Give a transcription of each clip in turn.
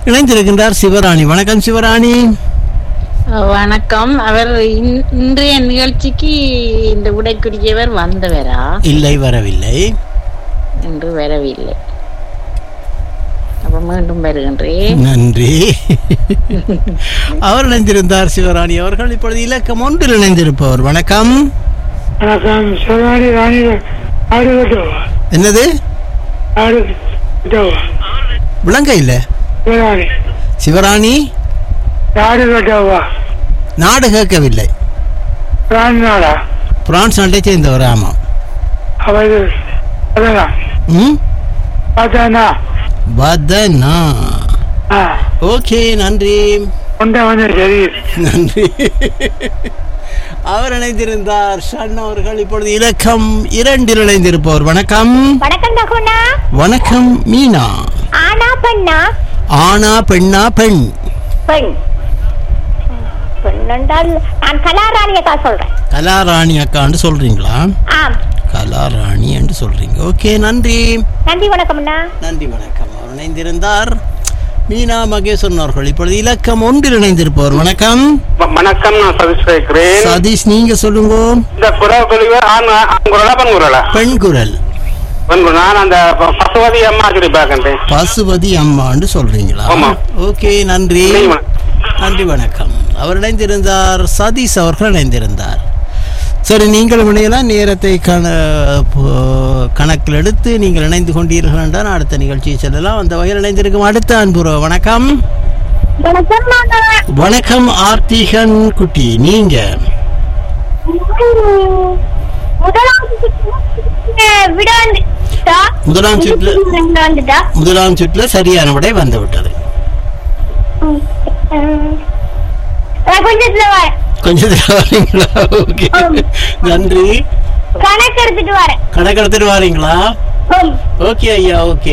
இணைந்திருக்கின்றார் சிவராணி வணக்கம் சிவராணி வணக்கம் அவர் இன்- இன்றைய நிகழ்ச்சிக்கு இந்த உடைக்குரியவர் வந்தவரா இல்லை வரவில்லை என்று வரவில்லை அப்ப மீண்டும் வருகின்றேன் நன்றி அவர் இணைந்திருந்தார் சிவராணி அவர்கள் இப்பொழுது இலக்கம் ஒன்றில் இணைந்திருப்பவர் வணக்கம் வணக்கம் சிவராணி ராணி ஆடு கட்டுவா என்னது ஆடு கட்டுவா விளங்க இல்ல சிவராணி சிவராணி ஆடு கட்டுவா நாடு கேட்கவில்லை ராணி நாடா பிரான்ஸ் நாட்டை சேர்ந்தவர் ஆமாம் அவ இது அதெல்லாம் ம் பார்த்தானா வதனா ஆ ஓகே நன்றி கொண்ட வந்து சரி நன்றி அவர் இணைந்திருந்தார் ஷன் அவர்கள் இப்பொழுது இலக்கம் இரண்டில் இணைந்திருப்பவர் வணக்கம் வணக்கம் தகுனா வணக்கம் மீனா ஆனா பெண்ணா ஆனா பெண்ணா பெண் பெண் பெண் என்றால் நான் கலாராணி அக்கா சொல்றேன் கலாராணி அக்கான்னு சொல்றீங்களா ஆம் கலாராணி என்று சொல்றீங்க ஓகே நன்றி நன்றி வணக்கம்ண்ணா நன்றி வணக்கம் அவர் இணைந்திருந்தார் மீனா மகேஸ்வரன் அவர்கள் இப்பொழுது இலக்கம் ஒன்றில் இணைந்திருப்பவர் வணக்கம் வ- வணக்கம் நான் சதீஷ் கேட்கிறேன் சதீஷ் நீங்க சொல்லுங்க இந்த குரல் கழிவர் ஆண் ஆண் குரலா பெண் குரலா பெண் குரல் பெண் குரல். நான் அந்த ப- பசுவதி அம்மா சொல்லி பார்க்கின்றேன் பசுபதி அம்மான்னு சொல்றீங்களா ஆமா. ஓகே நன்றி நன்றி, வணக்கம். நன்றி வணக்கம் அவர் இணைந்திருந்தார் சதீஷ் அவர்கள் இணைந்திருந்தார் சரி நீங்கள் இணையலாம் நேரத்தை கண போ- கணக்கில் எடுத்து நீங்கள் இணைந்து கொண்டீர்கள் என்றால் அடுத்த நிகழ்ச்சியை செல்லலாம் அந்த வகையில் இணைந்திருக்கும் அடுத்த அன்புற வணக்கம் வணக்கம் மாமா வணக்கம் ஆர்த்திகன் குட்டி நீங்க முதலாவது விட வந்துட்டா முதலாம் சுற்று வந்துட்டா முதலாம் சுற்றுல சரியான விடை வந்து விட்டது கொஞ்சத்துல வரேன் கொஞ்சம் வரீங்களா ஓகே நன்றி கணக்கு எடுத்துட்டு வரேன் கணக்கெடுத்துட்டு வாரீங்களா ம். ஓகே ஐயா ஓகே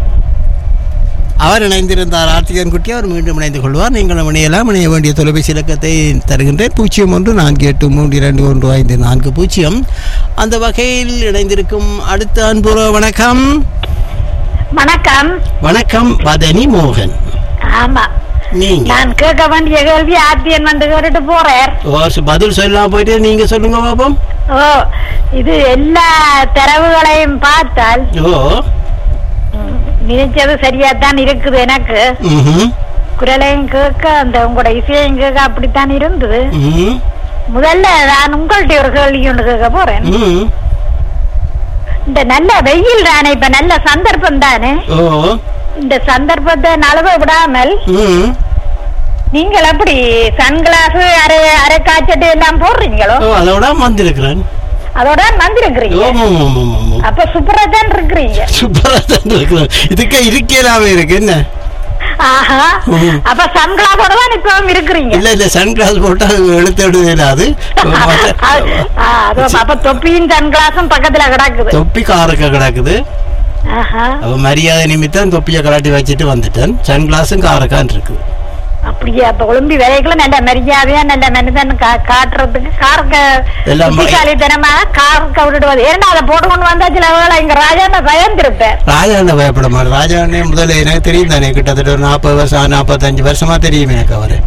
அவர் இணைந்திருந்தார் ஆர்த்திகன் குட்டி அவர் மீண்டும் இணைந்து கொள்வார் நீங்களும் இணையலாம் இணைய வேண்டிய தொலைபேசி இலக்கத்தை தருகின்றேன் பூஜ்ஜியம் ஒன்று நான்கு எட்டு மூன்று இரண்டு ஒன்று ஐந்து நான்கு பூஜ்ஜியம் அந்த வகையில் இணைந்திருக்கும் அடுத்த அன்புற வணக்கம் வணக்கம் வணக்கம் வதனி மோகன் ஆமா நீங்க நான் கேட்க வேண்டிய கேள்வி ஆத்தியன் வந்து கேட்டுட்டு போறார் ஓ, பதில் சொல்லலாம் போயிட்டு நீங்க சொல்லுங்க பாப்போம் ஓ இது எல்லா தரவுகளையும் பார்த்தால் ஓ நினைச்சது சரியாத்தான் இருக்குது எனக்கு ம்ஹும், குரலையும் கேட்க அந்த உங்களோட இசையையும் கேட்க அப்படித்தான் இருந்தது ம்ஹும், முதல்ல நான் உங்கள்ட்ட ஒரு கேள்வி ஒன்று கேட்க போறேன் ம்ஹும். இந்த நல்ல வெயில் தானே இப்ப நல்ல சந்தர்ப்பம் தானே ஓ இந்த சந்தர்ப்பத்தை நழுவ விடாமல் ம் நீங்கள் எப்படி சன்கிளாஸ் அரை அரை காய்ச்சட்டு எல்லாம் போடுறீங்களோ ஓ அதோட வந்திருக்கிறேன் அதோட வந்திருக்கிறீங்க ஓ ஆமாம், ஆமாம், ஆமாம். அப்ப சூப்பரா தான் இருக்கிறீங்க சூப்பரா தான் இருக்கிறேன் இதுக்கு இருக்கலாமே இருக்கு என்ன ஆஹா ம். அப்ப சன்கிளாஸோட தான் இப்பவும் இருக்கிறீங்க இல்ல இல்ல சன் கிளாஸ் போட்டா எழுத்து விடுதலாது ஆ, அது அப்ப தொப்பியும் சன்கிளாஸும் பக்கத்துல கிடக்குது தொப்பி காருக்கு கிடக்குது ஆஹா அப்ப மரியாதை நிமித்தம் தொப்பியை கலாட்டி வச்சுட்டு வந்துட்டேன் சன் கிளாஸும் காரக்கான் இருக்குது அப்படியே அப்ப ஒளிம்பி விலைக்குள்ள நல்ல மரியாதையா நல்ல மனிதன் கா- காட்டுறதுக்கு கார்க்க எல்லாம் ம- புத்திசாலித்தனமா கார்க்க விட்டுடுவது ஏன்னா அதை போட்டு கொண்டு வந்தா சில வேளை இங்க ராஜா பயந்திருப்பேன் ராஜாண்ட பயப்பட மாட்டேன் ராஜாண்ணே முதல்ல எனக்கு தெரியும் தானே கிட்டத்தட்ட ஒரு நாற்பது வருஷம் நாற்பத்தஞ்சு வருஷமா தெரியும் எனக்கு அவரு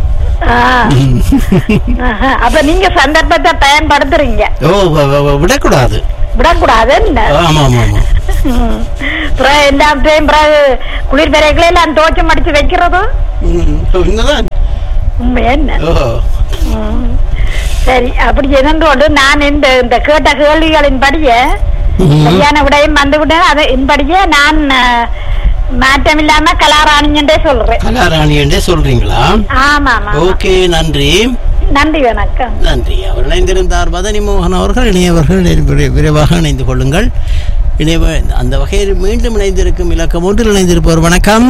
ஆஹா. அப்ப நீங்க சந்தர்ப்பத்தை பயன்படுத்துறீங்க ஓ வ- வ- வ- விடக்கூடாது விடக்கூடாது என்ன ஆமா ஆமா ஆமா ம். பிறகு எல்லாத்தையும் பிறகு குளிர் பிறகுல எல்லாம் தோச்சம் மடிச்சு வைக்கிறதும் ம், உண்மைதான் உண்மை என்ன ஓ ம். சரி அப்படி என்னன்றோடு நான் இந்த இந்த கேட்ட கேள்விகளின் படியே ம். சரியான விடையும் வந்து விட்டேன் அதை இன்படியே நான் அஹ், மாற்றம் இல்லாம கலாராணிஞ்சே சொல்றேன் கலாராணி என்றே சொல்றீங்களா ஆமா ஆமா ஓகே நன்றி நன்றி வணக்கம் நன்றி அவர் இணைந்திருந்தார் மதனி மோகன் அவர்கள் இணையவர்கள் விரை- விரைவாக இணைந்து கொள்ளுங்கள் இணைவ அந்த வகையில் மீண்டும் இணைந்திருக்கும் இலக்கம் ஒன்றில் இணைந்திருப்பவர் வணக்கம்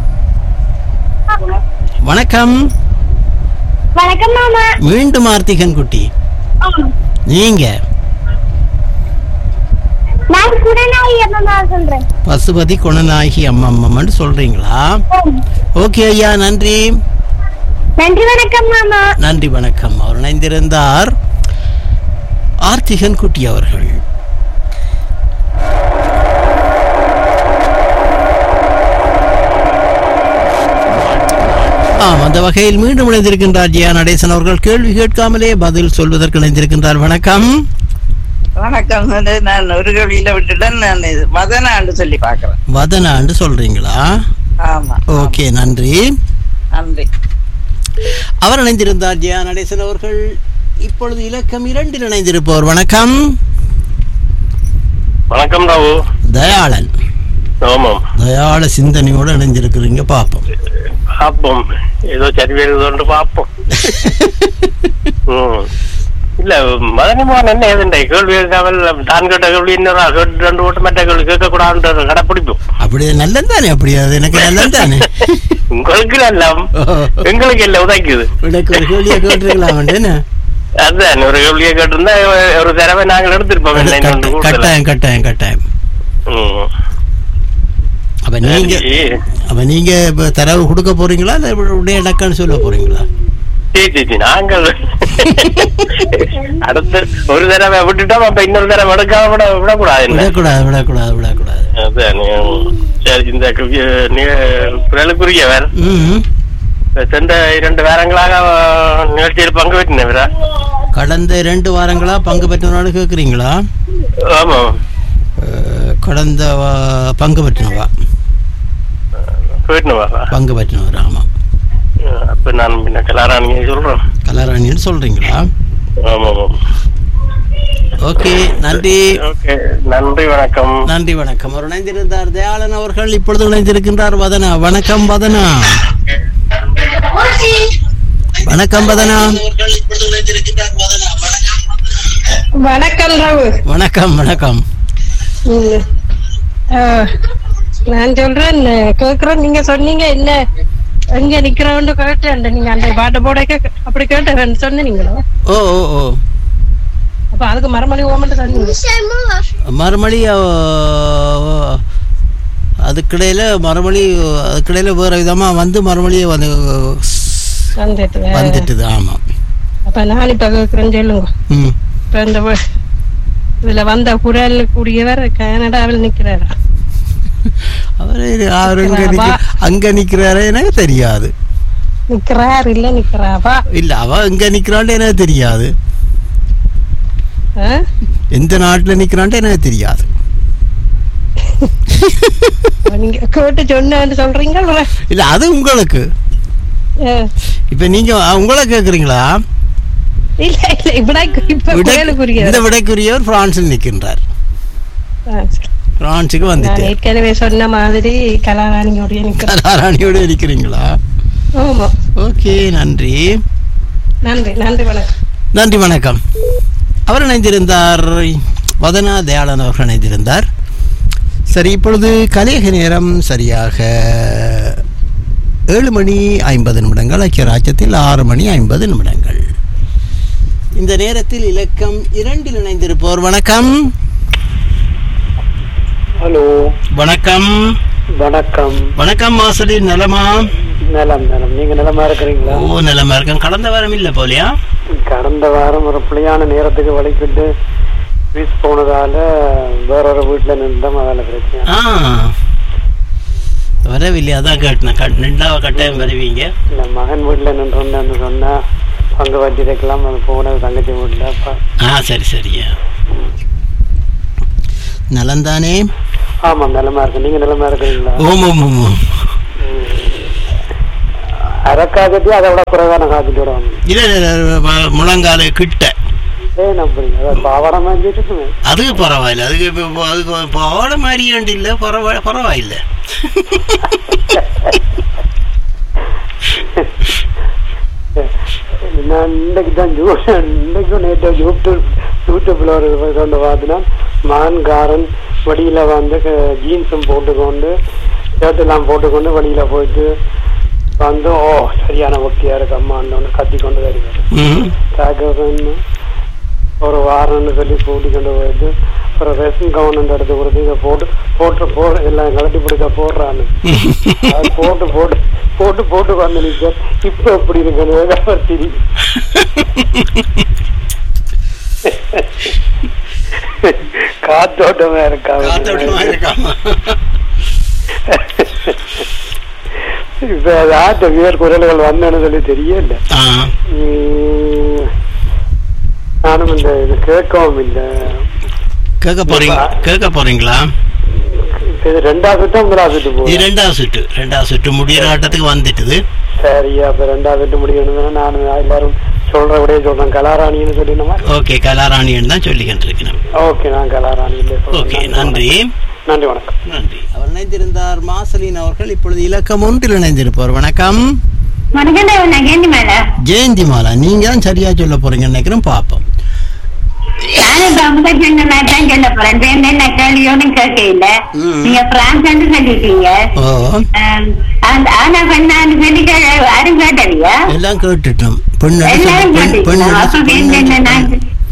வணக்கம் வணக்கம் மாமா மீண்டும் ஆர்த்திகன் குட்டி நீங்க நான் குடநாயகி அம்மா சொல்றேன் பசுபதி குணநாயகி அம்மம்மன்னு சொல்றீங்களா ஓகே ஐயா நன்றி நன்றி வணக்கம் மாமா நன்றி வணக்கம் அவர் இணைந்திருந்தார் ஆர்த்திகன் குட்டி அவர்கள் ஆம் அந்த வகையில் மீண்டும் இணைந்திருக்கின்றார் ஜெயா நடேசன் அவர்கள் கேள்வி கேட்காமலே பதில் சொல்வதற்கு இணைந்திருக்கின்றார் வணக்கம் வணக்கம் வந்து நான் ஒரு கவியில விட்டுட்டேன் நான் இது மதனான்னு சொல்லி பாக்குறேன் வதனாண்டு சொல்றீங்களா ஆமா ஓகே நன்றி நன்றி அவர் இணைந்திருந்தார் ஜெயா நடேசன் அவர்கள் இப்பொழுது இலக்கம் இரண்டில் இணைந்திருப்பவர் வணக்கம் வணக்கம் ராவு தயாளன் ஆமாம் தயாள சிந்தனையோடு இணைஞ்சிருக்கிறீங்க பாப்போம் பார்ப்போம் ஏதோ சரி வருதுண்டு பார்ப்போம் ம். இல்ல மதனிமான் என்ன ஏதுண்டே கேள்வி கேட்காமல் தான் கேட்ட கேள்வி இன்னொரு ஆள் கேட்டு ரெண்டு ஓட்டு மற்ற கேள்வி கேட்கக்கூடாதுன்ற கடைப்பிடிப்போம் அப்படி நல்லது தானே அப்படி அது எனக்கு நல்லது தானே உங்களுக்கு எல்லாம் எங்களுக்கு எல்லாம் உதைக்குது உனக்கு ஒரு கேள்வியை கேட்டுருக்கலாம் அதான் ஒரு கேள்வியை கேட்டிருந்தா ஒரு தடவை நாங்கள் எடுத்திருப்போம் என்ன இன்னொன்று கூடுதலா. கட்டாயம் கட்டாயம் கட்டாயம் ம். அப்ப நீங்க சரி. அப்ப நீங்க இப்ப தரவு கொடுக்க போறீங்களா இல்ல உடைய இலக்கன்னு சொல்ல போறீங்களா சரி சரி சரி. நாங்கள் அடுத்து ஒரு தடவை விட்டுட்டோம் அப்ப இன்னொரு தடவை எடுக்காம விட விடக்கூடாது என்ன விடக்கூடாது விடக்கூடாது விடக்கூடாது அதான் நீ- சரி இந்த கு- நீ பிறலுக்குரியவர் ம் சென்ற இரண்டு வாரங்களாக நிகழ்ச்சியில் பங்கு பெற்றினவரா கடந்த இரண்டு வாரங்களா பங்கு பெற்றவனால கேக்குறீங்களா ஆமா அஹ், கடந்த வா- பங்கு பெற்றினவா போயிட்டுனவா பங்கு பெற்றினவர் ஆமா அப்ப நான் பின்ன கலாராணியை சொல்றேன் கலாராணின்னு சொல்றீங்களா ஆமா ஆமா ஓகே நன்றி ஓகே நன்றி வணக்கம் நன்றி வணக்கம் அவர் இணைந்திருந்தார் தயாளன் அவர்கள் இப்பொழுது இணைந்திருக்கின்றார் வதனா வணக்கம் வதனா வணக்கம் வதனா வணக்கம் ராவு வணக்கம் வணக்கம் ம். ஆ, நான் சொல்றேன் கேக்குறேன் நீங்க சொன்னீங்க என்ன எங்க நிக்கிறவன்னு கேட்டேன் நீங்க அந்த பாட்டை போட கேக்க- அப்படி கேட்டேன் சொன்னீங்களோ ஓ ஓ ஓ அப்ப அதுக்கு மறுமொழி ஓமன்ட்டு சொன்னீங்க மறுமொழி அஹ், அதுக்கிடையில மறுமொழி அதுக்கிடையில வேற விதமா வந்து மறுமொழியை வந்து வந்துட்டு வந்துட்டுது ஆமா அப்ப நான் இப்ப கேக்குறேன் சொல்லுங்க ம் இப்ப இந்த வ- இதுல வந்த குரல் கூடியவர் கனடாவில் நிக்கிறாரா அவரு அவரு இங்க நிக்க- அங்க நிக்கிறாரு எனக்கு தெரியாது நிக்கிறார் இல்ல நிக்கிறாவா இல்ல அவ இங்க நிக்கிறான்ட்டு எனக்கு தெரியாது ஆ? எந்த நாட்டுல நிக்கிறான்ட்டு எனக்கு தெரியாது அப்ப நீங்க கேட்டு சொன்னு சொல்றீங்க இல்ல அது உங்களுக்கு இப்ப நீங்க அஹ், உங்களை கேக்குறீங்களா இல்ல இல்ல இப்ப இப்ப விடை- குரலுக்குரியவர் இந்த விடைக்குரியவர் பிரான்சில் நிற்கின்றார் ஆ, சரி. பிரான்சுக்கு நான் வந்துட்டு ஏற்கனவே சொன்ன மாதிரி கலாராணியோடைய நிக்கிறேன் கலாராணியோட இருக்கிறீங்களா ஆமா ஓகே நன்றி நன்றி நன்றி வணக்கம் நன்றி வணக்கம் அவர் இணைந்திருந்தார் வதனா தயாளன் அவர்கள் இணைந்திருந்தார் சரி இப்பொழுது கலேக நேரம் சரியாக ஏழு மணி ஐம்பது நிமிடங்கள் ஐக்கிய ராஜ்யத்தில் ஆறு மணி ஐம்பது நிமிடங்கள் இந்த நேரத்தில் இலக்கம் இரண்டில் இணைந்திருப்போர் வணக்கம் ஹலோ வணக்கம் வணக்கம் வணக்கம் மாசடி நலமா நலம் நலம் நீங்க நிலமா இருக்கிறீங்களா ஓ நலமா இருக்கேன் கடந்த வாரம் இல்ல போலியா கடந்த வாரம் ஒரு பிள்ளையான நேரத்துக்கு வலிக்கிட்டு வீஸ் போனதால வேறொரு வீட்டுல நின்றோம் அதால பிரச்சனை ஆ வரவில்லை அதான் கேட்டேன் கட் ரெண்டாவது கட்டாயம் வருவீங்க இந்த மகன் வீட்டுல நின்றோம்னு சொன்னா பங்கு வட்டி வைக்கலாம் அது போனது தங்கச்சி வீட்டுல அப்ப ஆ சரி சரியா நலந்தானே ஆமா நிலமா இருக்கு நீங்க நிலமா இருக்கிறீங்களா ஓம் ஓம் ஓம் ஓம். அரக்காகத்தி அதை விட குறைவான காத்துட்டு வரும் இல்ல இல்ல, இல்ல, ம- முழங்கால கிட்ட ஏன் அப்படிங்க அதான் பாவாடை மாதிரி இருக்குமே அதுக்கு பரவாயில்ல அதுக்கு இப்ப- இப்ப அதுக்கு பாவாட மாதிரி ஏண்டு இல்ல பரவா பரவாயில்ல நான் இன்னைக்கு தான் ஜூ இன்னைக்கும் நேற்று யூடியூப் யூடியூப்ல ஒரு இது கொண்டு பார்த்தீங்கன்னா மான்காரன் வழியில வந்து ஜீன்ஸும் போட்டுக்கொண்டு ஷர்ட்டெல்லாம் போட்டுக்கொண்டு வழியில போயிட்டு வந்து ஓ சரியான ஒட்டியா இருக்கு அம்மான்னு ஒன்று கத்தி கொண்டு வருவார் ம். தாக்கன்னு ஒரு வாரம்னு சொல்லி கூட்டி கொண்டு போயிட்டு ஒரு ரெசன் கவர்மெண்ட் எடுத்து கொடுத்து இதை போட்டு போட்டு போ எல்லாம் கலட்டி பிடிக்க போடுறான்னு அது போட்டு போட்டு போட்டு போட்டு வந்து நிற்க இப்ப எப்படி இருக்கிறது அவர் தெரியும் காத்தோட்டமா இருக்கா காத்தோட்டமா இருக்காமா இப்ப யார்கிட்ட வீரர் குரல்கள் வந்தேன்னு சொல்லி தெரியல ஆ உம், நானும் இந்த இது கேட்கவும் இல்லை கேட்க போறீங்க கேட்க போறீங்களா இது ரெண்டாவது சுத்தம் முதலாவது சுத்து இது போகுது ரெண்டாவது சுற்று ரெண்டாவது சுற்று முடியிற ஆட்டத்துக்கு வந்துட்டுது சரி அப்ப ரெண்டாவது சுட்டு முடியணும்னா நான் எல்லாரும் சொல்ற விடையே சொல்றேன் கலாராணின்னு சொல்லின மாதிரி ஓகே கலாராணின்னு தான் சொல்லிக்கிட்டு இருக்கிறேன் ஓகே நான் கலாராணி ஓகே நன்றி நன்றி வணக்கம் நன்றி அவர் இணைந்திருந்தார் மாசலின் அவர்கள் இப்பொழுது இலக்கம் ஒன்றில் இணைந்திருப்பார் வணக்கம் வணக்கம் நகேந்தி மேல ஜெயந்தி மாலா நீங்க தான் சரியா சொல்ல போறீங்கன்னு நினைக்கிறேன் பாப்போம் நானும் இப்ப முதல் சொன்ன மாதிரி தான் சொல்ல போறேன் வேற என்ன கேள்வியோடும் கேட்க இல்ல ம். நீங்க பிரான்ஸ் சொல்லிட்டீங்க ஓ ஆம், அந்த ஆனா பெண்ணான்னு சொல்லி கே- யாரும் கேட்டவியா எல்லாம் கேட்டுட்டோம் பெண் எல்லாரும் பெண் பெண் கேட்டீங்களா அப்ப வேற என்ன நான்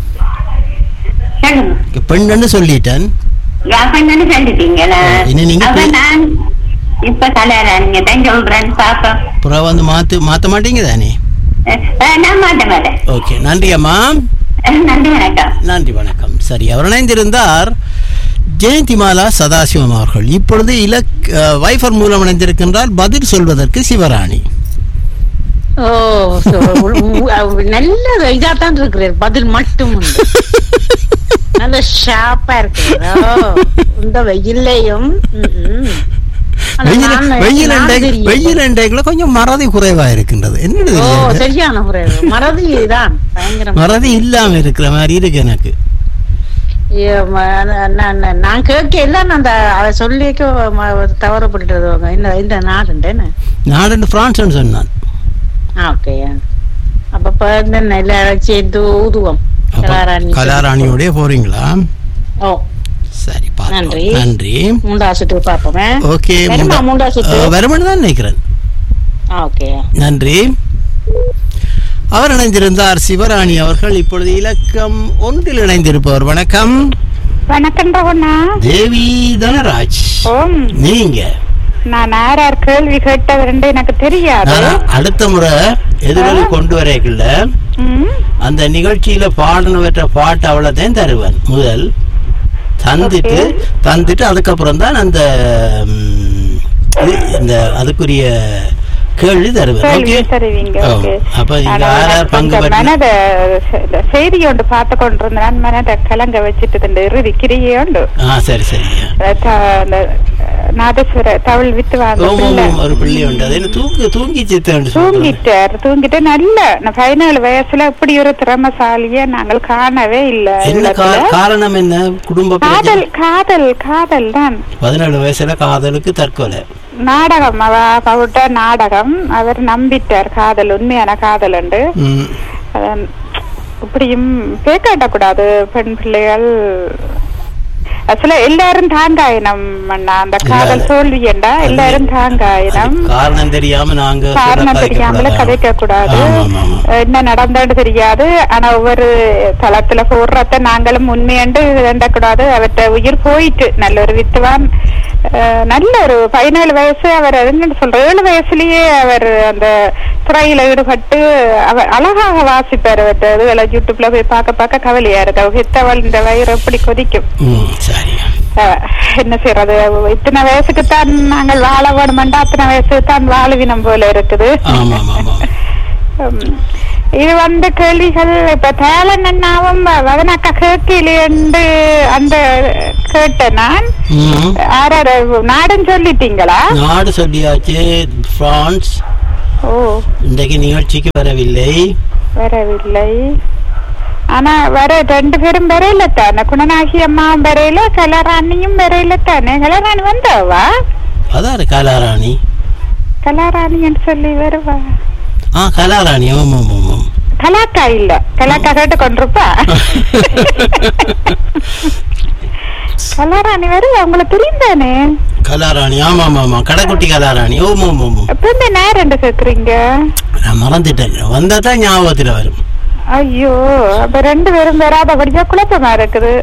சொல்லுங்க பெண்ணு சொல்லிட்டேன் யாப்பன்னு சொல்லிட்டீங்களா இனி நீங்க அப்ப பே- நான் இப்ப கல்யாணம் தான் சொல்றேன் பாப்போம் அப்புறம் வந்து மாத்து மாத்த மாட்டீங்க தானே அஹ், அஹ், நான் மாட்ட மாட்டேன் ஓகே நன்றி அம்மா அஹ், நன்றி வணக்கம் நன்றி வணக்கம் சரி அவர் இணைந்திருந்தார் ஜெயந்தி மாலா சதாசிவம் அவர்கள் இப்பொழுது இலக் அஹ், வைஃபர் மூலம் இணைந்திருக்கின்றால் பதில் சொல்வதற்கு சிவராணி ஓ so, உ- உ- அவ- நல்ல இதா தான் இருக்கிறார் பதில் மட்டும் உண்டு. நல்ல ஷார்ப்பா இருக்கிறார் ஓ, இந்த வெயில்லையும் ம், ம். ஆனா வெயில் நான் வெயில் நான் அண்டை தெரியும். வெயில் அண்டைக்குள்ள கொஞ்சம் மறதி குறைவா இருக்கின்றது என்னது ஓ இது? சரியான குறைவு மறதி தான் பயங்கரம் மறதி இல்லாம இருக்கிற மாதிரி இருக்கு எனக்கு ஐயோ, ம- நான் நான் நான் கேட்க எல்லாம் அந்த அவ சொல்லிக்க ம- தவறப்பட்டுறது இந்த இந்த நாடுண்டேன்னு நாடு பிரான்ஸ் சொன்னான் ஓகே அப்ப இப்ப இந்த நெல்லை சேர்ந்து ஊதுவோம் அப்ப கலாராணி கலாராணியோடய போறீங்களா ஓ சரி பார்ப்போம். நன்றி. நன்றி மூன்றாவது சுற்று பார்ப்போமே ஓகே வருமா மூன்றாவது சுற்று வருமானு தான் நினைக்கிறேன் ஓகே நன்றி அவர் இணைந்திருந்தார் சிவராணி அவர்கள் இப்பொழுது இலக்கம் ஒன்றில் இணைந்திருப்பவர் வணக்கம் வணக்கம் ரகுண்ணா தேவி தனராஜ் ஓம் நீங்க நான் யார் கேள்வி கேட்டவருண்டு எனக்கு தெரியாது நான் அடுத்த முறை எதிரொலி கொண்டு வரைக்குள்ள ம், அந்த நிகழ்ச்சியில பாடினவற்ற பாட்டு அவ்வளோதான் தருவேன் முதல் தந்துட்டு தந்துட்டு அதுக்கப்புறம் தான் அந்த ம், இது- இந்த அதுக்குரிய கேள்வி தருவேன் கேள்வி ஓகே தருவீங்க ஓ, ஓகே அப்ப நீங்க ஆனா யார் யார் நான் பங்கு கொஞ்சம் பெற்று மனத செ- இந்த செய்தி ஒன்று பார்த்து கொண்டிருந்தேன் நான் மனதை கலங்க வச்சுட்டு இந்த இறுதி கிரியை உண்டு ஆ சரி சரி அஹ் த- அந்த அஹ், நாதஸ்வர தவள் வித்து வாங்க ஓம் பிள்ளை ஓம் ஒரு பிள்ளை உண்டு அது என்ன தூக்கு தூங்கி சித்தன்னு சொல்றது தூங்கிட்டார் தூங்கிட்டு நல்ல நான் பதினேழு வயசுல இப்படி ஒரு திறமசாலிய நாங்கள் காணவே இல்ல என்ன கா- உலகத்துல. காரணம் என்ன குடும்ப பிரச்சனை காதல் காதல் காதல் தான் பதினேழு வயசுல காதலுக்கு தற்கொலை நாடகம் அவ அவட்ட நாடகம் அவர் நம்பிட்டார் காதல் உண்மையான காதல் உண்டு ம். அதான் இப்படியும் பேக்காட்ட கூடாது பெண் பிள்ளைகள் ஆக்சுவலா எல்லாரும் தாங்காயினம் அண்ணா அந்த காதல் இல்ல. தோல்வி என்றா எல்லாரும் தாங்காயினம் அது காரணம் தெரியாம நாங்க சொல்ல காரணம் தெரியாமல கதைக்கக்கூடாது. கதைக்க கூடாது ஆமா, ஆமா, ஆமா. என்ன நடந்தான்னு தெரியாது ஆனா ஒவ்வொரு தளத்துல போடுறத நாங்களும் உண்மையண்டு வேண்டக்கூடாது அவர்கிட்ட உயிர் போயிட்டு நல்ல ஒரு வித்துவான் அஹ், நல்ல ஒரு பதினேழு வயசு அவர் என்ன சொல்ற ஏழு வயசுலயே அவர் அந்த துறையில ஈடுபட்டு அவர் அழகாக வாசிப்பார் அவர்கிட்ட இதுகளை யூடியூப்ல போய் பார்க்க பார்க்க கவலையா இருக்கு அவர் வித்தவள் இந்த வயிறு எப்படி கொதிக்கும் ம், சரி அஹ், என்ன செய்யறது இத்தனை வயசுக்கு தான் நாங்கள் வாழ வேணுமெண்டா அத்தனை வயசுக்கு தான் வாழுவினம் போல இருக்குது ஆமா ஆமா ஆமா உம், இது வந்து கேள்விகள் இப்ப தேலன் அண்ணாவும் வதனாக்கா கேட்கலையண்டு அந்த கேட்டேன் நான் ம். ஆறார நாடுன்னு சொல்லிட்டீங்களா நாடு சொல்லியாச்சு பிரான்ஸ் ஓ இன்றைக்கு நிகழ்ச்சிக்கு வரவில்லை வரவில்லை ஆனா வர ரெண்டு பேரும் வரையில தானே குணநாகி அம்மாவும் வரையில கலாராணியும் வரையில தானே கலாராணி வந்தவா அதான் கலாராணி கலாராணின்னு சொல்லி வருவா ஆ கலாராணி ஆமாம் ஆமாம் ஆமாம் கலாக்கா இல்ல கலாக்கா கேட்டு கொண்டிருப்பா கலாராணி வருவா உங்களுக்கு தெரியும் தானே கலாராணி ஆமாம் ஆமாம் ஆமாம் கடைக்குட்டி கலாராணி ஓம் ஓம் ஓம் ஓம். இப்ப இந்த நேரம் ரெண்டு சேர்க்குறீங்க நான் மறந்துட்டேன் வந்தா தான் ஞாபகத்தில் வரும் ஐயோ அப்ப ரெண்டு பேரும் வராதபடியா குழப்பமா இருக்குது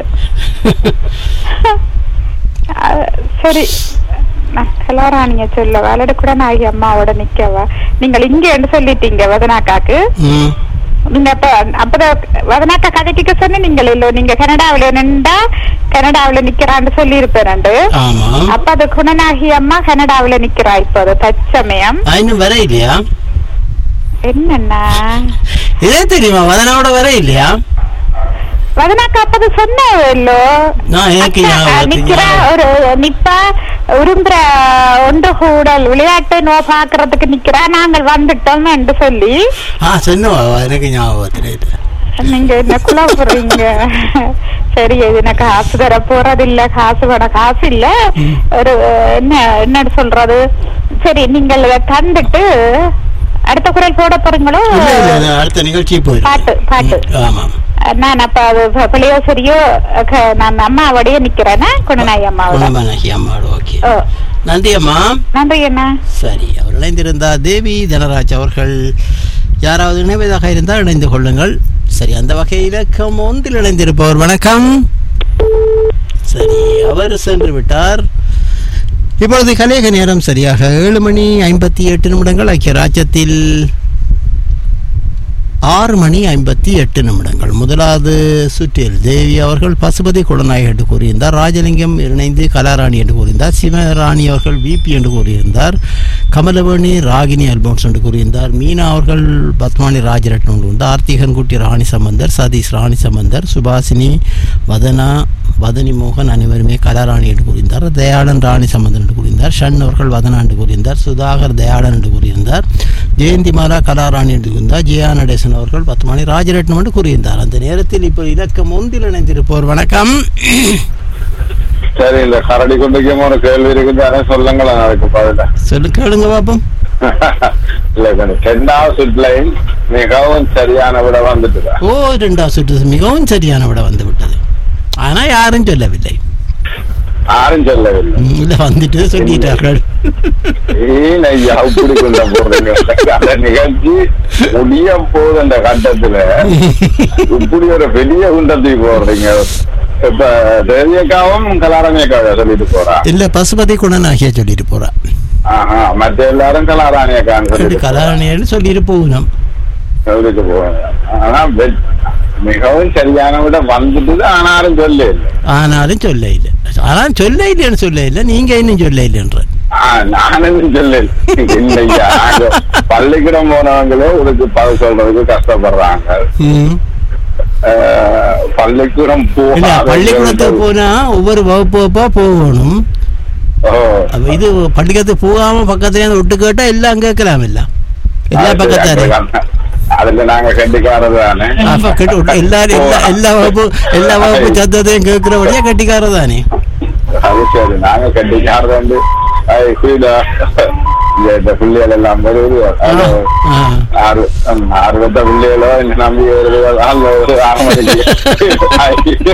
அஹ், சரி நான் கலாராணிய சொல்லவா அல்லது கூட நாயகி அம்மாவோட நிக்கவா நீங்கள் இங்க சொல்லிட்டீங்க வதனாக்காக்கு ம் நீங்க அப்ப அப்பதான் வதனாக்கா கதைக்க சொன்ன நீங்கள் இல்ல நீங்க கனடாவில நின்றா கனடாவில நிக்கிறான்னு சொல்லி இருப்பேன் ஆமாம் அப்ப அது குணநாகி அம்மா கனடாவில நிக்கிறா இப்ப அது தற்சமயம் ஆ, இன்னும் வர இல்லையா என்னன்னா இதே தெரியுமா வதனாவோட வர இல்லையா வதனாக்கா அப்ப அது சொன்னவல்லோ நான் எனக்கு அக்கா, ஞாபகம் நிக்கிறா ஒரு நிப்பா உரும்புற ஒன்று கூடல் விளையாட்டு நோ பாக்குறதுக்கு நிக்கிறா நாங்கள் வந்துட்டோம் என்று சொல்லி ஆ சொன்னவா எனக்கு ஞாபகம் தெரியுது நீங்க என்ன குழப்புறீங்க சரி இது எனக்கு காசு தர போறது இல்ல காசு வேண காசு இல்ல ஒரு என்ன என்ன சொல்றது சரி நீங்கள் இதை தந்துட்டு அடுத்த குரல் போட போறீங்களோ இல்ல இல்ல இல்ல, அடுத்த நிகழ்ச்சி போயிரு பாட்டு பாட்டு ஆமாம் நான் அப்ப அது ப- பிள்ளையோ சரியோ க- நான் அம்மாவோடய நிக்கிறேன்னா குணநாய் அம்மாவோட குணமனாகி அம்மாவோட ஓகே ஓ, நன்றி அம்மா நன்றி என்ன சரி அவர் இணைந்திருந்தார் தேவி தனராஜ் அவர்கள் யாராவது இணைவதாக இருந்தால் இணைந்து கொள்ளுங்கள் சரி அந்த வகையில் இலக்கம் ஒன்றில் இணைந்திருப்பவர் வணக்கம் சரி அவர் சென்று விட்டார் இப்பொழுது கலேக நேரம் சரியாக ஏழு மணி ஐம்பத்தி எட்டு நிமிடங்கள் ஐக்கிய ராஜ்யத்தில் ஆறு மணி ஐம்பத்தி எட்டு நிமிடங்கள் முதலாவது சுற்றில் தேவி அவர்கள் பசுபதி குலநாயகி என்று கூறியிருந்தார் ராஜலிங்கம் இணைந்து கலாராணி என்று கூறியிருந்தார் சிவராணி அவர்கள் விபி என்று கூறியிருந்தார் கமலவேணி ராகினி அல்போன்ஸ் என்று கூறியிருந்தார் மீனா அவர்கள் பத்மானி ராஜரட்னம் என்று கூறியிருந்தார் ஆர்த்திகன் குட்டி ராணி சம்பந்தர் சதீஷ் ராணி சம்பந்தர் சுபாசினி வதனா வதனி மோகன் அனைவருமே கலாராணி என்று கூறியிருந்தார் தயாளன் ராணி சம்பந்தன் என்று கூறியிருந்தார் ஷண் அவர்கள் வதனா என்று கூறியிருந்தார் சுதாகர் தயாளன் என்று கூறியிருந்தார் ஜெயந்திமாலா கலாராணி என்று கூறியிருந்தார் ஜெயா நடேசன் அவர்கள் பத்மானி ராஜரட்னம் என்று கூறியிருந்தார் அந்த நேரத்தில் இப்போ இலக்கம் ஒன்றில் இணைந்திருப்போர் வணக்கம் சரி இந்த கரடி கொண்டிருக்கும் ஒரு கேள்வி இருக்குது அதை சொல்லுங்களேன் அதுக்கு பதில சொல்லு கேளுங்க பாப்போம் இல்ல இது ரெண்டாவது சுட்லைன் மிகவும் சரியான விட வந்துட்டுதா ஓ இரண்டாவது சுற்று மிகவும் சரியான விட வந்து விட்டது ஆனா யாரும் சொல்லவில்லை யாரும் சொல்லவில்லை ம், இல்ல வந்துட்டு சொல்லிட்டார்கள் ஏன் ஐயா இப்படி கொண்ட போடுறீங்க அந்த நிகழ்ச்சி முடிய போகுது அந்த கட்டத்துல இப்படி ஒரு பெரிய குண்டத்தை போடுறீங்க இப்ப தேவியக்காவும் கலாரணியக்காவை சொல்லிட்டு போறா இல்ல பசுபதி குணநாகிய சொல்லிட்டு போறா ஆஹா மத்த எல்லாரும் கலாராணியக்கான்னு ரெண்டு சொல்லிட்டு போறா. கலாராணியன்னு சொல்லிட்டு போகணும் சொல்லிட்டு போவாங்க ஆனா வெ- மிகவும் சரியான விட வந்துட்டு ஆனாலும் சொல்ல இல்லை ஆனாலும் சொல்ல இல்லை ஆனால் சொல்ல இல்லைன்னு சொல்ல இல்லை நீங்க இன்னும் சொல்ல இல்லைன்ற ஆ, நானும் சொல்ல இல்லையா நாங்க பள்ளிக்கூடம் போனவங்களே உனக்கு பதில் சொல்றதுக்கு கஷ்டப்படுறாங்க ம். அஹ், பள்ளிக்கூடம் இல்ல போகாத பள்ளிக்கூடத்துக்கு போனா ஒவ்வொரு வகுப்பு வகுப்பா போகணும் ஓ, அப்ப இது பள்ளிக்கூடத்துக்கு போகாம பக்கத்துல இருந்து விட்டு கேட்டா எல்லாம் கேட்கலாம் இல்ல எல்லா அது பக்கத்தாரு சரி, அதுல நாங்க கண்டிக்காரது தானே அப்ப கெட்டு விட்டு எல்லாரும் எல்லா எல்லா வகுப்பு எல்லா வகுப்பு சத்தத்தையும் கேட்கிறபடியா கட்டிக்காரர் தானே அது சரி நாங்க கண்டிக்காரது வந்து அது கீழ இந்த- இந்த பிள்ளைகள் எல்லாம் வருது அது ஆ. ஆறு ம், ஆறு பத்த பிள்ளைகளோ இந்த நம்பி வருது ஆள் ஒரு ஆறு மணிக்கு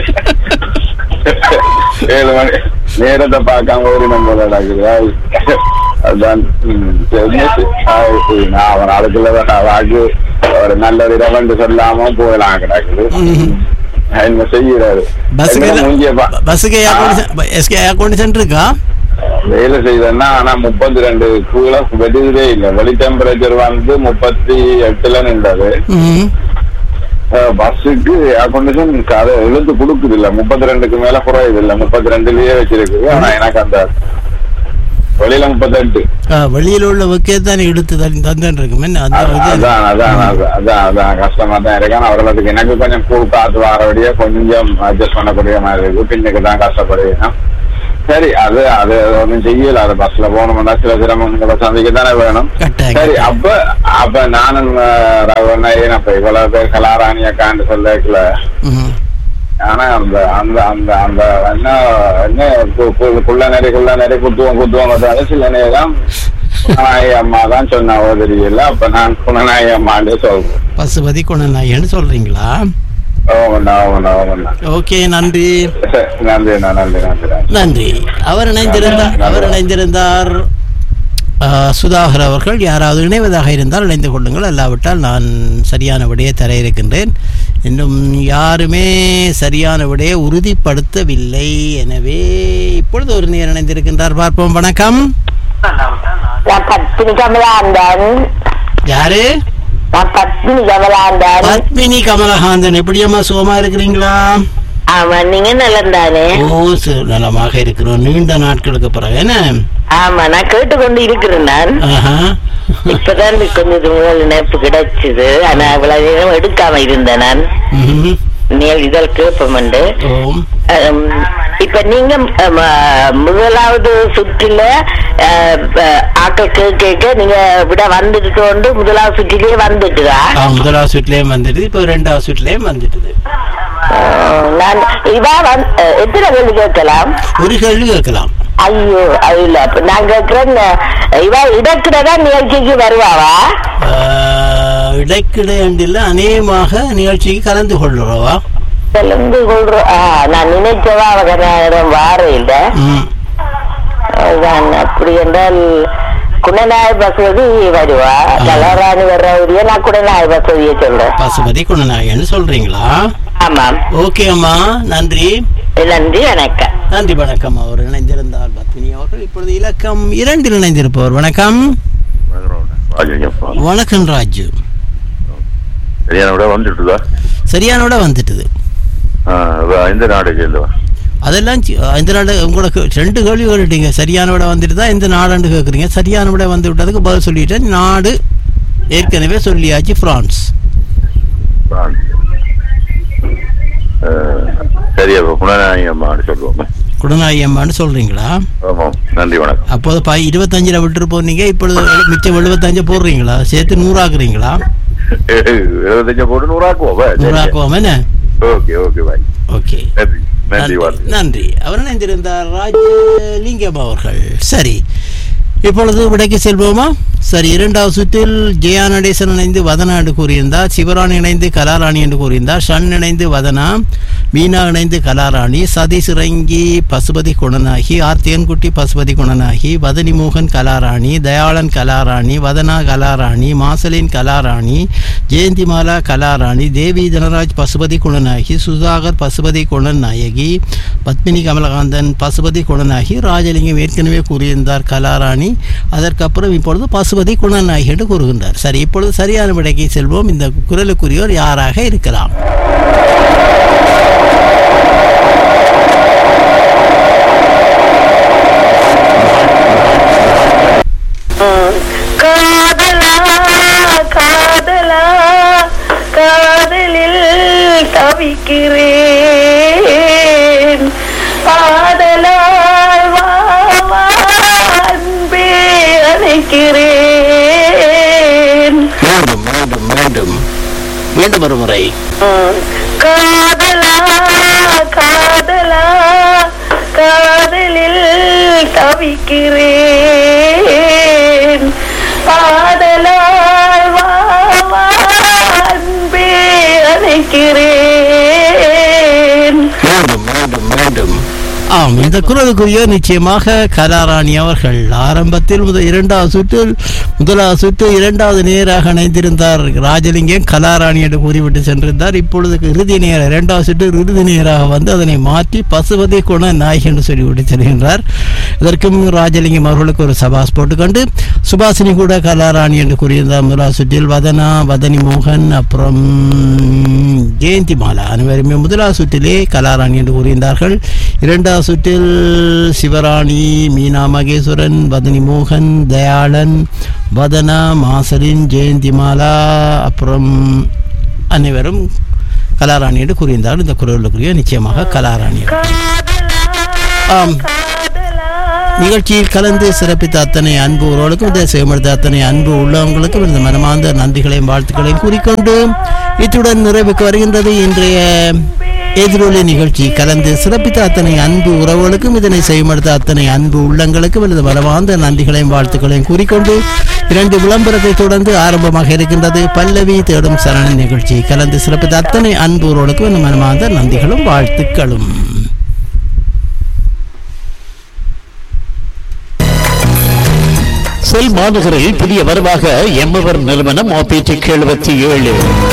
ஏழு மணி நேரத்தை பார்க்காம ஒரு நம்ம நடக்குது அதுதான் ம், தெரிஞ்சுச்சு. அது நான் அவன் அதுக்குள்ள வாக்கு ஒரு நல்ல இடமென்று சொல்லாம போகலாம் கிடக்குது ம். என்ன செய்யறாரு பஸ்ஸுக்கு என்ன மூஞ்சிய பா- பஸ்ஸுக்கு ஏர் கண்டிஷன் எஸ்கே ஏர் கண்டிஷன் இருக்கா வேலை செய்தேன்னா ஆனா முப்பத்தி ரெண்டு கீழே வெடிதே இல்லை வெளி டெம்பரேச்சர் வந்து முப்பத்தி எட்டுல நின்றது ம் அஹ் பஸ்ஸுக்கு ஏர் கண்டிஷன் அதை இழுத்து கொடுக்குது இல்ல முப்பத்தி ரெண்டுக்கு மேல குறையுது இல்ல முப்பத்தி ரெண்டுலயே வச்சிருக்குது ஆனா எனக்கு அந்த வெளியில முப்பத்தெட்டு ஆ, வெளியில உள்ள வைக்கே தானே எடுத்து தந்து தந்துட்டு இருக்கும் என்ன அந்த அதான் இது அதான் அதான் அதான், அதான் அதான் கஷ்டமா தான் இருக்கு ஆனா அவர்களுக்கு எனக்கு கொஞ்சம் கூழ் காத்து வரபடியே கொஞ்சம் அட்ஜஸ்ட் பண்ணக்கூடிய மாதிரி இருக்கு பின்னுக்கு தான் கஷ்டப்படுவேன் சரி அது அது ஒன்றும் செய்யல அது பஸ்ல போகணும்னா சில சிரமங்களை சந்திக்க தானே வேணும் கட்டாயம், சரி கட்டாயம். அப்ப அப்ப நானும் அஹ், ரகுவண்ணா ஏன் அப்ப இவ்வளவு பேர் கலாராணி அக்கான்னு சொல்லல ம். ஆனா அந்த அந்த அந்த அந்த என்ன என்ன கு- கு- குள்ள நெறி குள்ள நெறி குத்துவோம் குத்துவோம் குத்துவாங்க சில நேரம் குணநாயகி அம்மா தான் சொன்னாவோ தெரியல அப்ப நான் குணநாயகி அம்மான்னு சொல்றேன் பசுபதி குணநாயகன்னு சொல்றீங்களா ஓமண்ணா ஓமண்ணா ஓமண்ணா ஓகே நன்றி சரி, நன்றிண்ணா நன்றி நன்றி நன்றி நன்றி அவர் இணைந்திருந்தார் அவர் இணைந்திருந்தார் ஆ, சுதாகர் அவர்கள் யாராவது இணைவதாக இருந்தால் இணைந்து கொள்ளுங்கள் அல்லாவிட்டால் நான் சரியான விடையை தர இருக்கின்றேன் இன்னும் யாருமே சரியான விடையை உறுதிப்படுத்தவில்லை எனவே இப்பொழுது ஒரு நேர் இணைந்திருக்கின்றார் பார்ப்போம் வணக்கம் நான் பத்தினி கமலாந்தன் யாரு நான் பத்மினி கமலாண்டான் பத்மினி கமலஹாந்தன் எப்படியம்மா சுகமா இருக்கிறீங்களா ஆமா நீங்க நல்லந்தானே ஓ சரி, நலமாக இருக்கிறோம் நீண்ட நாட்களுக்கு பிறகு என்ன ஆமா நான் கேட்டுக்கொண்டு இருக்கிறேன் நான் ஆஹா. இப்பதான் கொஞ்சம் முதல் நினைப்பு கிடைச்சது ஆனா இவ்வளவு நேரம் எடுக்காம இருந்தேன் நான் ம்ஹும். நேல் இதழ் கேட்போம்ண்டு ஓம் அம், இப்ப நீங்க அம், ஆ, முதலாவது சுற்றுல ஆ, ப- ஆக்கள் கேட்க கேட்க நீங்க விட வந்துட்டு கொண்டு முதலாவது சுற்றிலேயே வந்துட்டுதா ஆ, முதலாவது சுற்றுலயும் வந்துடுது இப்போ ரெண்டாவது சுற்றுலயும் வந்துட்டுது ஆ, நான் இவா வந்து எத்தனை கேள்வி கேட்கலாம் ஒரு கேள்வி கேட்கலாம் ஐயோ அது இல்ல அப்ப நான் கேட்கிறேன் இவா இடக்கிடதான் நிகழ்ச்சிக்கு வருவாவா ஆஹ், இடைக்கிடை அண்டில் அநேகமாக நிகழ்ச்சிக்கு கலந்து கொள்ளுறவா கலந்து கொள்றோம் ஆ, நான் நினைச்சவா அவங்க நேரம் வார இல்ல ம் அதுதான் அப்படி என்றால் குணநாய பசுவதி வருவா கலராணி வர்றவரிய நான் குணநாய பசுவதியை சொல்றேன் பசுபதி குணநாயகன்னு சொல்றீங்களா ஆமாம் ஓகே அம்மா நன்றி நன்றி வணக்கம் நன்றி வணக்கம் அவர் இணைந்திருந்தார் பத்மினி அவர்கள் இப்பொழுது இலக்கம் இரண்டில் இணைந்திருப்பவர் வணக்கம் ராஜலிங்கப்பா வணக்கம் ராஜு சரியான விட வந்துட்டுதா சரியானோட வந்துட்டுது இந்த நாடு சேர்ந்தவா அதெல்லாம் சி- இந்த நாடு உங்களுக்கு ரெண்டு கேள்வி கேட்டுட்டீங்க சரியான விட வந்துட்டு தான் இந்த நாடுன்னு கேட்குறீங்க சரியான விட வந்து விட்டதுக்கு பதில் சொல்லிட்டேன் நாடு ஏற்கனவே சொல்லியாச்சு பிரான்ஸ் சரி அப்ப புனநாயகம்மான்னு சொல்லுவோம் குடநாயகி அம்மான்னு சொல்றீங்களா ஆமாம் நன்றி வணக்கம் அப்போது பா இருபத்தஞ்சில் விட்டுட்டு போனீங்க இப்பொழுது எழு- மிச்சம் எழுபத்தஞ்சு போடுறீங்களா சேர்த்து நூறாக்குறீங்களா இருபத்தஞ்சு போட்டு நூறாக்குவோம் வா, சரி. நூறாக்குவோம் என்ன ஓகே ஓகே பாய் ஓகே நன்றி நன்றி நன்றி வாழ்த்து நன்றி அவர் இணைந்திருந்தார் ராஜலிங்கம் அவர்கள் சரி இப்பொழுது விடைக்கு செல்வோமா சரி இரண்டாவது சுற்றில் ஜெயா நடேசன் இணைந்து வதனா என்று கூறியிருந்தார் சிவராணி இணைந்து கலாராணி என்று கூறியிருந்தார் ஷன் இணைந்து வதனா மீனா இணைந்து கலாராணி சதீஷ் இறங்கி பசுபதி குணனாகி ஆர்த்தியன்குட்டி பசுபதி குணனாகி வதனி மோகன் கலாராணி தயாளன் கலாராணி வதனா கலாராணி மாசலின் கலாராணி ஜெயந்திமாலா கலாராணி தேவி தனராஜ் பசுபதி குணநாயகி சுதாகர் பசுபதி குணநாயகி பத்மினி கமலகாந்தன் பசுபதி குணநாயகி ராஜலிங்கம் ஏற்கனவே கூறியிருந்தார் கலாராணி அதற்கப்புறம் இப்பொழுது பசுபதி குணநாயகி என்று கூறுகின்றார் சரி இப்பொழுது சரியான விடைக்கு செல்வோம் இந்த குரலுக்குரியோர் யாராக இருக்கலாம் காதலா காதலா காதலில் தவிக்கிறேன் காதலால் வா, வா, அன்பே அழைக்கிறேன் மீண்டும் மீண்டும் மீண்டும் மீண்டும் ஒரு முறை காதலா காதலா காதலில் தவிக்கிறேன் காதலால் வா, வா, அன்பே அழைக்கிறேன் மீண்டும் மீண்டும் மீண்டும் ஆம் இந்த குரலுக்குரிய நிச்சயமாக கலாராணி அவர்கள் ஆரம்பத்தில் முதல் இரண்டாவது சுற்றில் முதலாவது சுற்று இரண்டாவது நேராக இணைந்திருந்தார் ராஜலிங்கம் கலாராணி என்று கூறிவிட்டு சென்றிருந்தார் இப்பொழுது இறுதி நேர இரண்டாவது சுற்று இறுதி நேராக வந்து அதனை மாற்றி பசுபதி குண நாயகி என்று சொல்லிவிட்டு செல்கின்றார் இதற்கும் ராஜலிங்கம் அவர்களுக்கு ஒரு சபாஸ் போட்டுக்கொண்டு சுபாசினி கூட கலாராணி என்று கூறியிருந்தார் முதலாவது சுற்றில் வதனா வதனி மோகன் அப்புறம் ஜெயந்தி மாலா அனைவருமே முதலாவது சுற்றிலே கலாராணி என்று கூறியிருந்தார்கள் இரண்டாவது சுற்றில் சிவராணி மீனா மகேஸ்வரன் வதனி மோகன் தயாளன் வதனா மாசலின் ஜெயந்தி மாலா அப்புறம் அனைவரும் கலாராணி என்று கூறியிருந்தார்கள் இந்த குரலுக்குரிய நிச்சயமாக கலாராணி ஆம் நிகழ்ச்சியில் கலந்து சிறப்பித்த அத்தனை அன்பு உறவுகளுக்கும் இதை செயல்படுத்த அத்தனை அன்பு உள்ளவங்களுக்கும் இந்த மனமார்ந்த நன்றிகளையும் வாழ்த்துக்களையும் கூறிக்கொண்டு இத்துடன் நிறைவுக்கு வருகின்றது இன்றைய எதிரொலி நிகழ்ச்சி கலந்து சிறப்பித்த அத்தனை அன்பு உறவுகளுக்கும் இதனை செயல்படுத்த அத்தனை அன்பு உள்ளங்களுக்கும் எனது மனமார்ந்த நன்றிகளையும் வாழ்த்துக்களையும் கூறிக்கொண்டு இரண்டு விளம்பரத்தை தொடர்ந்து ஆரம்பமாக இருக்கின்றது பல்லவி தேடும் சரண நிகழ்ச்சி கலந்து சிறப்பித்த அத்தனை அன்பு உறவுகளுக்கும் இந்த மனமார்ந்த நன்றிகளும் வாழ்த்துக்களும் செல் மாநகரில் புதிய வரவாக எம்மவர் நிறுவனம் ஆபிடிக் எழுபத்தி ஏழு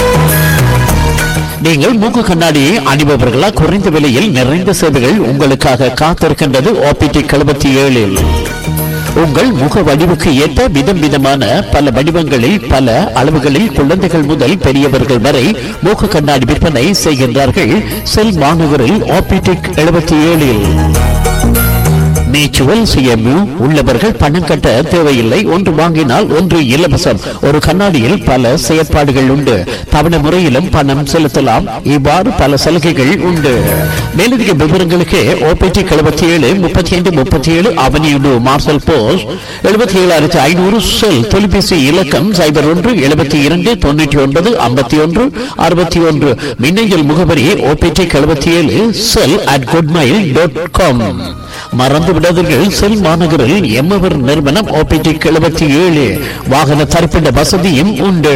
நீங்கள் மூக்கு கண்ணாடி அணிபவர்களா குறைந்த விலையில் நிறைந்த சேவைகள் உங்களுக்காக காத்திருக்கின்றது ஆபிடிக் எழுபத்தி ஏழில் உங்கள் முக வடிவுக்கு ஏற்ப விதம் விதமான பல வடிவங்களில் பல அளவுகளில் குழந்தைகள் முதல் பெரியவர்கள் வரை முக கண்ணாடி விற்பனை செய்கின்றார்கள் செல் மாநகரில் ஆப்டிக் எழுபத்தி ஏழில் மியூச்சுவல் சிஎம்யூ உள்ளவர்கள் பணம் கட்ட தேவையில்லை ஒன்று வாங்கினால் ஒன்று இலவசம் ஒரு கண்ணாடியில் பல செயற்பாடுகள் உண்டு தவணை முறையிலும் பணம் செலுத்தலாம் இவ்வாறு பல சலுகைகள் உண்டு மேலதிக விவரங்களுக்கு ஓபிடி எழுபத்தி ஏழு முப்பத்தி ஐந்து முப்பத்தி ஏழு அவனியுடு மார்சல் போஸ்ட் எழுபத்தி ஏழாயிரத்தி ஐநூறு செல் தொலைபேசி இலக்கம் சைபர் ஒன்று எழுபத்தி இரண்டு தொண்ணூற்றி ஒன்பது ஐம்பத்தி ஒன்று அறுபத்தி ஒன்று மின்னஞ்சல் முகவரி ஓபிடி எழுபத்தி ஏழு cell at gmail dot com மறந்து விடாதீர்கள் செல் மாநகரில் எம்மவர் நிறுவனம் ஓபிடி எழுபத்தி ஏழு வாகன தரிப்பிட வசதியும் உண்டு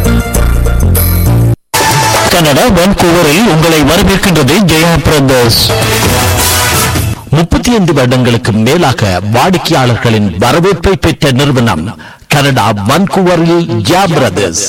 கனடா வான்கூவரில் உங்களை வரவேற்கின்றது ஜெயா பிரதர்ஸ் முப்பத்தி ஐந்து வருடங்களுக்கு மேலாக வாடிக்கையாளர்களின் வரவேற்பை பெற்ற நிறுவனம் கனடா வான்கூவரில் ஜெயா பிரதர்ஸ்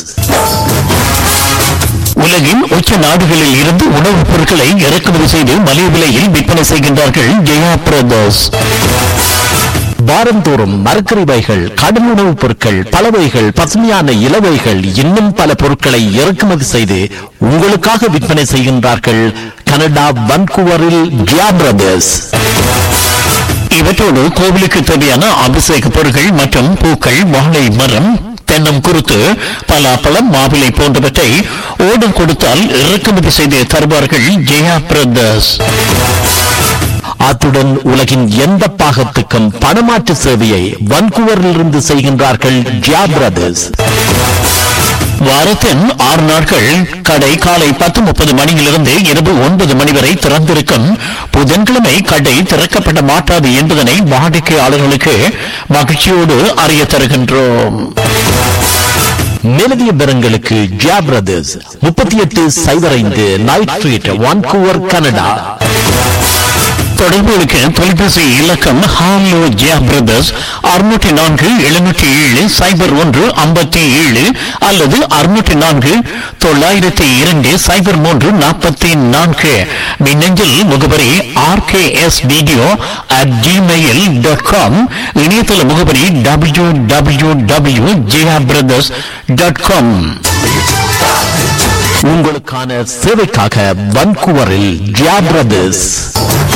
உலகின் உச்ச நாடுகளில் இருந்து உணவுப் பொருட்களை இறக்குமதி செய்து மலிவு விலையில் விற்பனை செய்கின்றார்கள் ஜெயா பிரதர்ஸ் வாரந்தோறும் மரக்கறிவைகள் கடும் உணவுப் பொருட்கள் பலவைகள் பசுமையான இலவைகள் இன்னும் பல பொருட்களை இறக்குமதி செய்து உங்களுக்காக விற்பனை செய்கின்றார்கள் கனடா வன்கூவரில் ஜியா பிரதர்ஸ் இவற்றோடு கோவிலுக்கு தேவையான அபிஷேக பொருட்கள் மற்றும் பூக்கள் வாழை மரம் தென்னம் குருத்து பலாப்பழம் மாவிலை போன்றவற்றை ஓடம் கொடுத்தால் இறக்குமதி செய்து தருவார்கள் ஜெயா பிரதர்ஸ் அத்துடன் உலகின் எந்த பாகத்துக்கும் பணமாற்று சேவையை வன்கூவரிலிருந்து செய்கின்றார்கள் ஜியா பிரதர்ஸ் வாரத்தின் ஆறு நாட்கள் கடை காலை பத்து முப்பது மணியிலிருந்து இரவு ஒன்பது மணி வரை திறந்திருக்கும் புதன்கிழமை கடை திறக்கப்பட மாட்டாது என்பதனை வாடிக்கையாளர்களுக்கு மகிழ்ச்சியோடு அறிய தருகின்றோம் மேலதிக பெறங்களுக்கு ஜியா பிரதர்ஸ் முப்பத்தி எட்டு சைபர் ஐந்து நைட் ஸ்ட்ரீட் வான்கூவர் கனடா தொடர்புகளுக்கு தொலைபேசி இலக்கம் ஹாலோ ஜியா பிரதர்ஸ் அறுநூற்றி நான்கு எழுநூற்றி ஏழு சைபர் ஒன்று ஐம்பத்தி ஏழு அல்லது அறுநூற்றி நான்கு தொள்ளாயிரத்தி இரண்டு சைபர் மூன்று நாற்பத்தி நான்கு மின்னஞ்சல் முகவரி RKS video at gmail dot com இணையதள முகவரி W W W Jiya brothers dot com உங்களுக்கான சேவைக்காக வன்கூவரில் ஜியா பிரதர்ஸ்